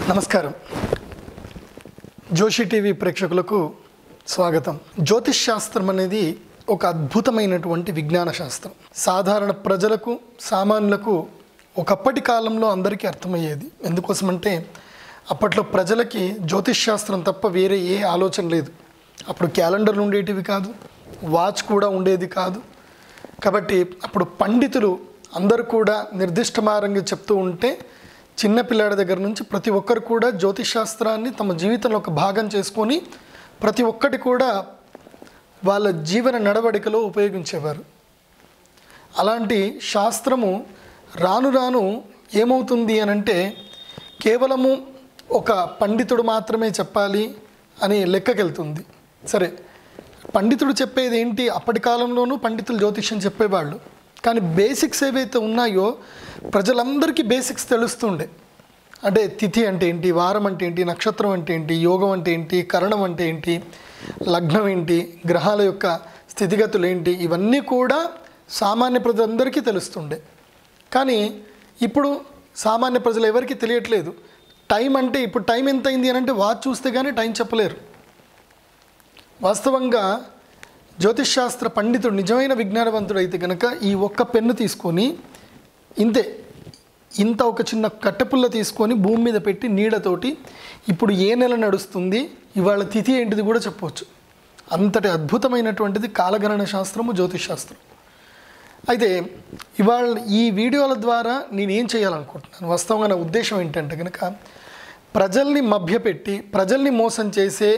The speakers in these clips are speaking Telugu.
నమస్కారం జోషి టీవీ ప్రేక్షకులకు స్వాగతం జ్యోతిష్ శాస్త్రం అనేది ఒక అద్భుతమైనటువంటి విజ్ఞాన శాస్త్రం సాధారణ ప్రజలకు సామాన్యులకు ఒకప్పటి కాలంలో అందరికీ అర్థమయ్యేది ఎందుకోసమంటే అప్పట్లో ప్రజలకి జ్యోతిష్ శాస్త్రం తప్ప వేరే ఏ ఆలోచన లేదు అప్పుడు క్యాలెండర్లు ఉండేటివి కాదు వాచ్ కూడా ఉండేది కాదు కాబట్టి అప్పుడు పండితులు అందరూ కూడా నిర్దిష్టమారంగా చెప్తూ ఉంటే చిన్న పిల్లాడి దగ్గర నుంచి ప్రతి ఒక్కరు కూడా జ్యోతిష్ శాస్త్రాన్ని తమ జీవితంలో ఒక భాగం చేసుకొని ప్రతి ఒక్కటి కూడా వాళ్ళ జీవన నడవడికలో ఉపయోగించేవారు అలాంటి శాస్త్రము రాను రాను ఏమవుతుంది అని అంటే కేవలము ఒక పండితుడు మాత్రమే చెప్పాలి అని లెక్కకెళ్తుంది సరే పండితుడు చెప్పేది ఏంటి అప్పటి కాలంలోనూ పండితులు జ్యోతిష్యం చెప్పేవాళ్ళు కానీ బేసిక్స్ ఏవైతే ఉన్నాయో ప్రజలందరికీ బేసిక్స్ తెలుస్తుండే అంటే తిథి అంటే ఏంటి వారం అంటే ఏంటి నక్షత్రం అంటే ఏంటి యోగం అంటే ఏంటి కరణం అంటే ఏంటి లగ్నం ఏంటి గ్రహాల యొక్క స్థితిగతులు ఏంటి ఇవన్నీ కూడా సామాన్య ప్రజలందరికీ తెలుస్తుండే కానీ ఇప్పుడు సామాన్య ప్రజలు ఎవరికి తెలియట్లేదు టైం అంటే ఇప్పుడు టైం ఎంత అయింది అని అంటే వాచ్ చూస్తే కానీ టైం చెప్పలేరు వాస్తవంగా జ్యోతిష్ శాస్త్ర పండితుడు నిజమైన విజ్ఞానవంతుడు అయితే కనుక ఈ ఒక్క పెన్ను తీసుకొని ఇంతే ఇంత ఒక చిన్న కట్టెపుల్ల తీసుకొని భూమి మీద పెట్టి నీడతోటి ఇప్పుడు ఏ నెల నడుస్తుంది ఇవాళ తిథి ఏంటిది కూడా చెప్పవచ్చు అంతటి అద్భుతమైనటువంటిది కాలగణన శాస్త్రము జ్యోతిష్ శాస్త్రం అయితే ఇవాళ ఈ వీడియోల ద్వారా నేను ఏం చేయాలనుకుంటున్నాను వాస్తవంగా నా ఉద్దేశం ఏంటంటే కనుక ప్రజల్ని మభ్యపెట్టి ప్రజల్ని మోసం చేసే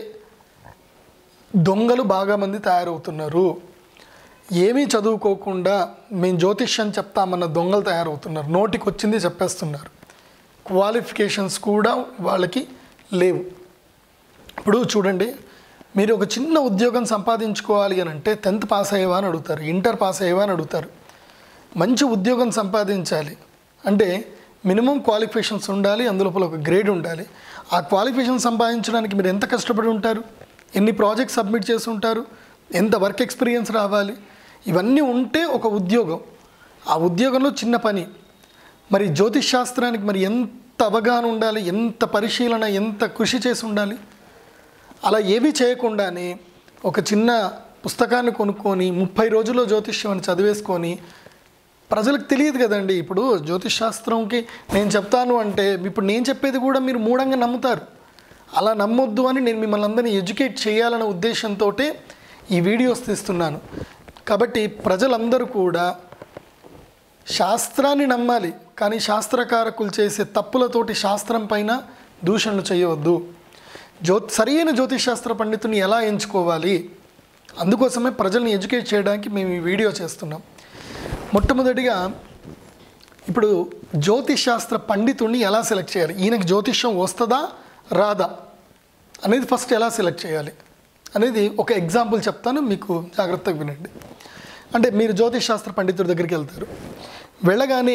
దొంగలు బాగా మంది తయారవుతున్నారు ఏమీ చదువుకోకుండా మేము జ్యోతిష్యం చెప్తామన్న దొంగలు తయారవుతున్నారు నోటికి వచ్చింది చెప్పేస్తున్నారు క్వాలిఫికేషన్స్ కూడా వాళ్ళకి లేవు ఇప్పుడు చూడండి మీరు ఒక చిన్న ఉద్యోగం సంపాదించుకోవాలి అని అంటే టెన్త్ పాస్ అయ్యేవా అని అడుగుతారు ఇంటర్ పాస్ అయ్యేవా అని అడుగుతారు మంచి ఉద్యోగం సంపాదించాలి అంటే మినిమం క్వాలిఫికేషన్స్ ఉండాలి అందులోపల ఒక గ్రేడ్ ఉండాలి ఆ క్వాలిఫికేషన్ సంపాదించడానికి మీరు ఎంత కష్టపడి ఉంటారు ఎన్ని ప్రాజెక్ట్స్ సబ్మిట్ చేసి ఉంటారు ఎంత వర్క్ ఎక్స్పీరియన్స్ రావాలి ఇవన్నీ ఉంటే ఒక ఉద్యోగం ఆ ఉద్యోగంలో చిన్న పని మరి జ్యోతిష్ శాస్త్రానికి మరి ఎంత అవగాహన ఉండాలి ఎంత పరిశీలన ఎంత కృషి చేసి ఉండాలి అలా ఏమీ చేయకుండానే ఒక చిన్న పుస్తకాన్ని కొనుక్కొని ముప్పై రోజుల్లో జ్యోతిష్యం అని చదివేసుకొని ప్రజలకు తెలియదు కదండి ఇప్పుడు జ్యోతిష్ శాస్త్రంకి నేను చెప్తాను అంటే ఇప్పుడు నేను చెప్పేది కూడా మీరు మూఢంగా నమ్ముతారు అలా నమ్మొద్దు అని నేను మిమ్మల్ని అందరినీ ఎడ్యుకేట్ చేయాలనే ఉద్దేశంతో ఈ వీడియోస్ తీస్తున్నాను కాబట్టి ప్రజలందరూ కూడా శాస్త్రాన్ని నమ్మాలి కానీ శాస్త్రకారకులు చేసే తప్పులతోటి శాస్త్రం పైన దూషణలు చేయవద్దు జ్యో సరైన జ్యోతిష్ శాస్త్ర పండితుని ఎలా ఎంచుకోవాలి అందుకోసమే ప్రజల్ని ఎడ్యుకేట్ చేయడానికి మేము ఈ వీడియో చేస్తున్నాం మొట్టమొదటిగా ఇప్పుడు జ్యోతిష్ శాస్త్ర పండితుడిని ఎలా సెలెక్ట్ చేయాలి ఈయనకి జ్యోతిష్యం వస్తుందా రాదా అనేది ఫస్ట్ ఎలా సెలెక్ట్ చేయాలి అనేది ఒక ఎగ్జాంపుల్ చెప్తాను మీకు జాగ్రత్తగా వినండి అంటే మీరు జ్యోతిష్ శాస్త్ర పండితుడి దగ్గరికి వెళ్తారు వెళ్ళగానే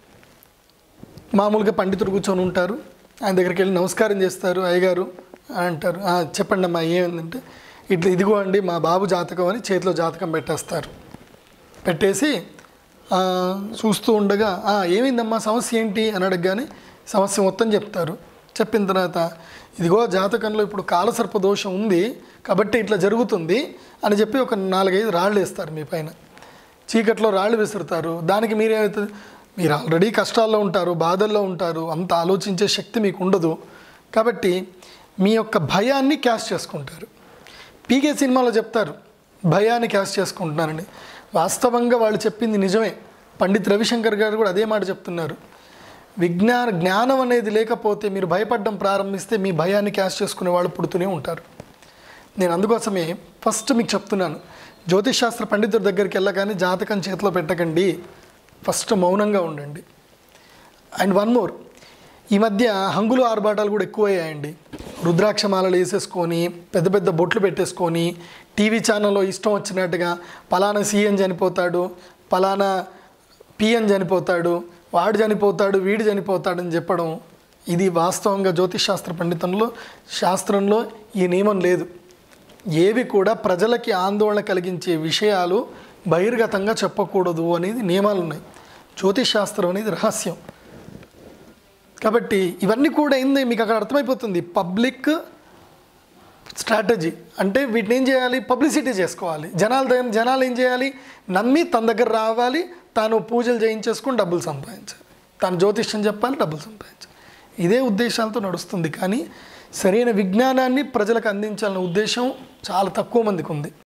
మామూలుగా పండితుడు కూర్చొని ఉంటారు ఆయన దగ్గరికి వెళ్ళి నమస్కారం చేస్తారు అయ్యగారు అని అంటారు "ఆ, చెప్పండి అమ్మా ఏమైందంటే ఇట్లా ఇదిగో అండి మా బాబు జాతకం అని చేతిలో జాతకం పెట్టేస్తారు పెట్టేసి ఆ, చూస్తూ ఉండగా "ఆ, ఏమైందమ్మా సమస్య ఏంటి అని అడగగానే సమస్య మొత్తం చెప్తారు చెప్పిన తర్వాత ఇదిగో జాతకంలో ఇప్పుడు కాలసర్ప దోషం ఉంది కాబట్టి ఇట్లా జరుగుతుంది అని చెప్పి ఒక నాలుగైదు రాళ్ళు వేస్తారు మీ పైన చీకట్లో రాళ్ళు విసురుతారు దానికి మీరేమవుతుంది మీరు ఆల్రెడీ కష్టాల్లో ఉంటారు బాధల్లో ఉంటారు అంత ఆలోచించే శక్తి మీకు ఉండదు కాబట్టి మీ యొక్క భయాన్ని క్యాష్ చేసుకుంటారు పీకే సినిమాలో చెప్తారు భయాన్ని క్యాష్ చేసుకుంటున్నారని వాస్తవంగా వాళ్ళు చెప్పింది నిజమే పండిత్ రవిశంకర్ గారు కూడా అదే మాట చెప్తున్నారు విజ్ఞాన జ్ఞానం అనేది లేకపోతే మీరు భయపడడం ప్రారంభిస్తే మీ భయాన్ని క్యాష్ చేసుకునే వాళ్ళు పుడుతూనే ఉంటారు నేను అందుకోసమే ఫస్ట్ మీకు చెప్తున్నాను జ్యోతిష్ శాస్త్ర పండితుడి దగ్గరికి వెళ్ళగానే జాతకం చేతిలో పెట్టకండి ఫస్ట్ మౌనంగా ఉండండి అండ్ వన్ మోర్ ఈ మధ్య హంగులు ఆర్భాటాలు కూడా ఎక్కువయ్యాయండి రుద్రాక్షమాలలు వేసేసుకొని పెద్ద పెద్ద బొట్లు పెట్టేసుకొని టీవీ ఛానల్లో ఇష్టం వచ్చినట్టుగా పలానా సీఎం చనిపోతాడు పలానా పిఎం చనిపోతాడు వాడు చనిపోతాడు వీడు చనిపోతాడు అని చెప్పడం ఇది వాస్తవంగా జ్యోతిష్ శాస్త్ర పండితంలో శాస్త్రంలో ఈ నియమం లేదు ఏవి కూడా ప్రజలకి ఆందోళన కలిగించే విషయాలు బహిర్గతంగా చెప్పకూడదు అనేది నియమాలు ఉన్నాయి జ్యోతిష్ శాస్త్రం అనేది రహస్యం కాబట్టి ఇవన్నీ కూడా ఏంది మీకు అక్కడ అర్థమైపోతుంది పబ్లిక్ స్ట్రాటజీ అంటే వీటిని ఏం చేయాలి పబ్లిసిటీ చేసుకోవాలి జనాల దగ్గర జనాలు ఏం చేయాలి నమ్మి తన దగ్గర రావాలి తాను పూజలు చేయించేసుకుని డబ్బులు సంపాదించాలి తాను జ్యోతిష్యం చెప్పాలి డబ్బులు సంపాదించాలి ఇదే ఉద్దేశాలతో నడుస్తుంది కానీ సరైన విజ్ఞానాన్ని ప్రజలకు అందించాలనే ఉద్దేశం చాలా తక్కువ మందికి ఉంది